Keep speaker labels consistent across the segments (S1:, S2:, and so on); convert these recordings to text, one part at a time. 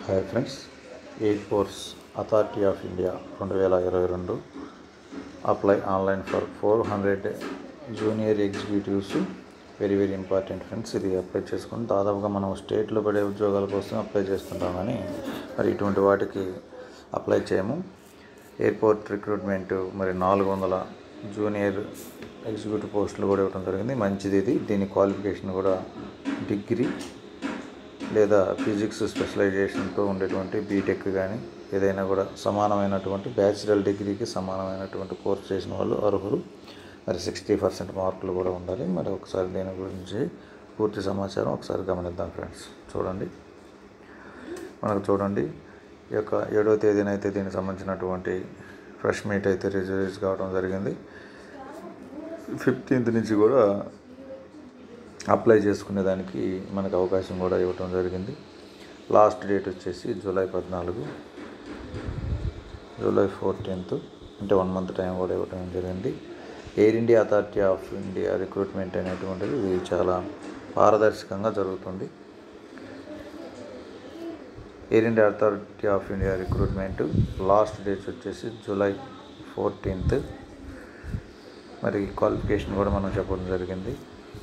S1: hi friends airports authority of India రెండు వేల ఇరవై రెండు apply online for four hundred junior executives very very important friends ఇది apply చేసుకుని దాదాపుగా మనం స్టేట్లో పడే ఉద్యోగాల కోసం అప్లై చేస్తుంటాం కానీ మరి ఇటువంటి వాటికి అప్లై చేయము ఎయిర్పోర్ట్ రిక్రూట్మెంట్ మరి నాలుగు వందల జూనియర్ ఎగ్జిక్యూటివ్ పోస్టులు కూడా ఇవ్వడం జరిగింది మంచిది ఇది దీని క్వాలిఫికేషన్ కూడా డిగ్రీ లేదా ఫిజిక్స్ స్పెషలైజేషన్తో ఉండేటువంటి బీటెక్ కానీ ఏదైనా కూడా సమానమైనటువంటి బ్యాచిలర్ డిగ్రీకి సమానమైనటువంటి కోర్స్ చేసిన వాళ్ళు అర్హులు మరి సిక్స్టీ పర్సెంట్ మార్కులు కూడా ఉండాలి మరి ఒకసారి దీని గురించి పూర్తి సమాచారం ఒకసారి గమనిద్దాం ఫ్రెండ్స్ చూడండి మనకు చూడండి ఈ యొక్క ఏడవ తేదీన అయితే దీనికి సంబంధించినటువంటి ఫ్రెష్ మీట్ అయితే రిలీజ్ కావడం జరిగింది ఫిఫ్టీన్త్ నుంచి కూడా అప్లై చేసుకునే దానికి మనకు అవకాశం కూడా ఇవ్వటం జరిగింది లాస్ట్ డేట్ వచ్చేసి జూలై పద్నాలుగు జూలై ఫోర్టీన్త్ అంటే వన్ మంత్ టైం కూడా ఇవ్వటం జరిగింది air India authority of India recruitment అనేటువంటిది ఇది చాలా పారదర్శకంగా జరుగుతుంది air India authority of India recruitment last dates వచ్చేసి జూలై ఫోర్టీన్త్ మరి క్వాలిఫికేషన్ కూడా మనం చెప్పడం జరిగింది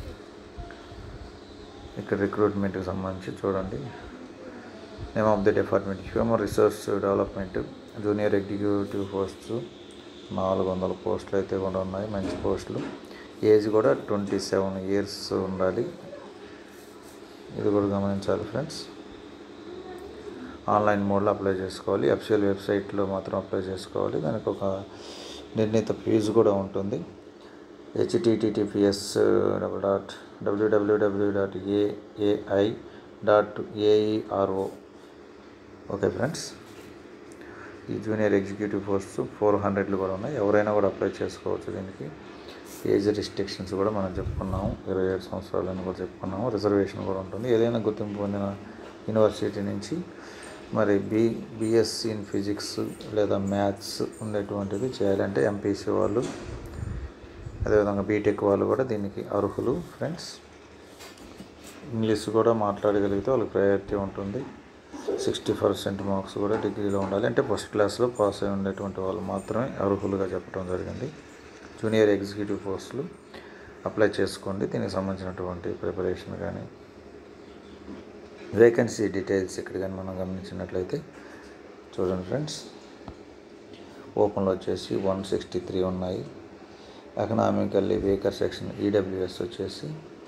S1: ఇక్కడ రిక్రూట్మెంట్కి సంబంధించి చూడండి name of the department human resource development junior executive posts నాలుగు వందల పోస్టులు అయితే కూడా ఉన్నాయి మంచి పోస్టులు ఏజ్ కూడా ట్వంటీ సెవెన్ ఇయర్స్ ఉండాలి ఇది కూడా గమనించాలి ఫ్రెండ్స్ ఆన్లైన్ మోడ్లో అప్లై చేసుకోవాలి అఫిషియల్ వెబ్సైట్లో మాత్రం అప్లై చేసుకోవాలి దానికి ఒక నిర్ణీత ఫీజు కూడా ఉంటుంది హెచ్టిటిటిపిఎస్ డబుల్ డాట్ డబ్ల్యూడబ్ల్యూడబ్ల్యూ dot AAI dot aero okay friends ఈ జూనియర్ ఎగ్జిక్యూటివ్ పోస్ట్ ఫోర్ హండ్రెడ్లు కూడా ఉన్నాయి ఎవరైనా కూడా అప్లై చేసుకోవచ్చు దీనికి ఏజ్ రిస్ట్రిక్షన్స్ కూడా మనం చెప్పుకున్నాము ఇరవై ఏడు సంవత్సరాలని కూడా చెప్పుకున్నాము రిజర్వేషన్ కూడా ఉంటుంది ఏదైనా గుర్తింపు పొందిన యూనివర్సిటీ నుంచి మరి బి బిఎస్సి ఇన్ ఫిజిక్స్ లేదా మ్యాథ్స్ ఉండేటువంటిది చేయాలంటే ఎంపీసీ వాళ్ళు అదేవిధంగా బీటెక్ వాళ్ళు కూడా దీనికి అర్హులు ఫ్రెండ్స్ ఇంగ్లీష్ కూడా మాట్లాడగలిగితే వాళ్ళకి ప్రయారిటీ ఉంటుంది సిక్స్టీ పర్సెంట్ మార్క్స్ కూడా డిగ్రీలో ఉండాలి అంటే ఫస్ట్ క్లాస్లో పాస్ అయి ఉండేటువంటి వాళ్ళు మాత్రమే అర్హులుగా చెప్పడం జరిగింది జూనియర్ ఎగ్జిక్యూటివ్ పోస్టులు అప్లై చేసుకోండి దీనికి సంబంధించినటువంటి ప్రిపరేషన్ కానీ వేకెన్సీ డీటెయిల్స్ ఇక్కడ కానీ మనం గమనించినట్లయితే చూడండి ఫ్రెండ్స్ ఓపెన్లో వచ్చేసి వన్ సిక్స్టీ త్రీ ఉన్నాయి ఎకనామికల్లీ వీకర్ సెక్షన్ ఈడబ్ల్యూఎస్ వచ్చేసి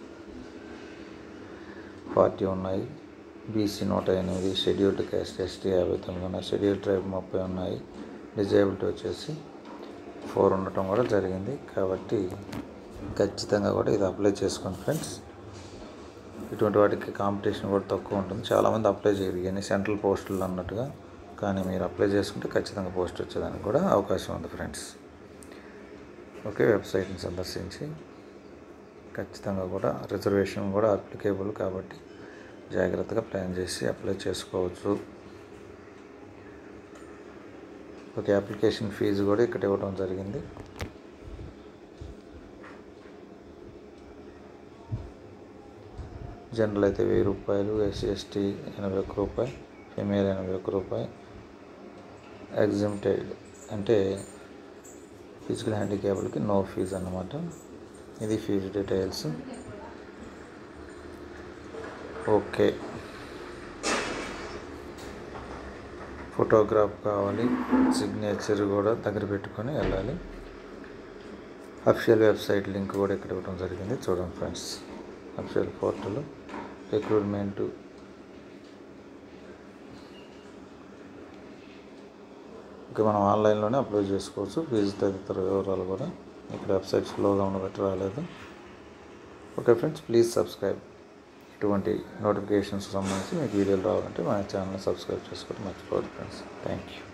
S1: ఫార్టీ ఉన్నాయి బీసీ నూట ఎనిమిది షెడ్యూల్డ్ క్యాస్ట్ ఎస్టీ యాభై తొమ్మిది ఉన్నాయి షెడ్యూల్డ్ ట్రైబ్ ముప్పై ఉన్నాయి డిజేబిలిటీ వచ్చేసి ఫోర్ ఉండటం కూడా జరిగింది కాబట్టి ఖచ్చితంగా కూడా ఇది అప్లై చేసుకోండి ఫ్రెండ్స్ ఇటువంటి వాటికి కాంపిటీషన్ కూడా తక్కువ ఉంటుంది చాలామంది అప్లై చేయరు ఇవన్నీ సెంట్రల్ పోస్టులు అన్నట్టుగా కానీ మీరు అప్లై చేసుకుంటే ఖచ్చితంగా పోస్ట్ వచ్చేదానికి కూడా అవకాశం ఉంది ఫ్రెండ్స్ ఓకే వెబ్సైట్ని సందర్శించి ఖచ్చితంగా కూడా రిజర్వేషన్ కూడా అప్లికేబుల్ కాబట్టి జాగ్రత్తగా ప్లాన్ చేసి అప్లై చేసుకోవచ్చు ఓకే అప్లికేషన్ ఫీజు కూడా ఇక్కడ ఇవ్వడం జరిగింది జనరల్ అయితే వెయ్యి రూపాయలు ఎస్సీ ఎస్టీ ఎనభై ఒక్క రూపాయి ఫిమేల్ ఎనభై ఒక్క రూపాయి ఎగ్జిమ్టెడ్ అంటే ఫిజికల్ హ్యాండిక్యాప్లకి నో ఫీజు అన్నమాట ఇది ఫీజు డీటెయిల్స్ ఓకే ఫోటోగ్రాఫ్ కావాలి సిగ్నేచర్ కూడా దగ్గర పెట్టుకొని వెళ్ళాలి అఫిషియల్ వెబ్సైట్ లింక్ కూడా ఇక్కడ ఇవ్వడం జరిగింది చూడండి ఫ్రెండ్స్ అఫిషియల్ పోర్టల్ రిక్రూట్మెంట్ ఇంకా మనం ఆన్లైన్లోనే అప్లై చేసుకోవచ్చు ఫీజు తదితర వివరాలు కూడా ఇక్కడ వెబ్సైట్ స్లోగా ఉండబట్టి రాలేదు ఓకే ఫ్రెండ్స్ ప్లీజ్ సబ్స్క్రైబ్ ఇటువంటి నోటిఫికేషన్స్ సంబంధించి మీకు వీడియోలు రావాలంటే మన ఛానల్ సబ్స్క్రైబ్ చేసుకోవడం మర్చిపోవద్దు ఫ్రెండ్స్ థ్యాంక్ యూ